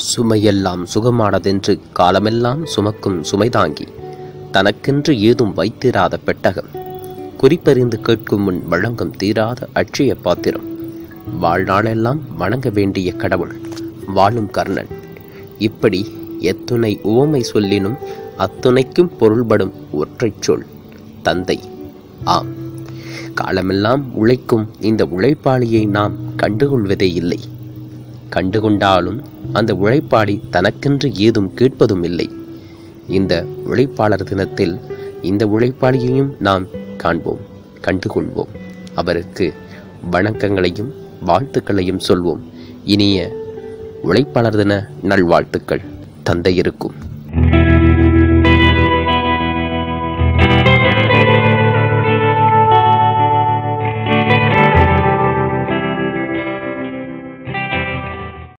சுமையெல்லாம் சுகமானதென்று காலமெல்லாம் சுமக்கும் சுமைதாங்கி தனக்கென்று ஏதும் வைத்திராத பெட்டகம் குறிப்பறிந்து கேட்கும் முன் வழங்கும் தீராத அட்சய பாத்திரம் வாழ்நாளெல்லாம் வணங்க வேண்டிய கடவுள் வாழும் கர்ணன் இப்படி எத்துணை உவமை சொல்லினும் அத்துணைக்கும் பொருள்படும் ஒற்றைச் சொல் தந்தை ஆம் காலமெல்லாம் உழைக்கும் இந்த உழைப்பாளியை நாம் கண்டுகொள்வதே இல்லை கண்டுகொண்டாலும் அந்த உழைப்பாளி தனக்கென்று ஏதும் கேட்பதும் இல்லை இந்த உழைப்பாளர் தினத்தில் இந்த உழைப்பாளியையும் நாம் காண்போம் கண்டுகொள்வோம் அவருக்கு வணக்கங்களையும் வாழ்த்துக்களையும் சொல்வோம் இனிய உழைப்பாளர் தின நல்வாழ்த்துக்கள் தந்தை இருக்கும்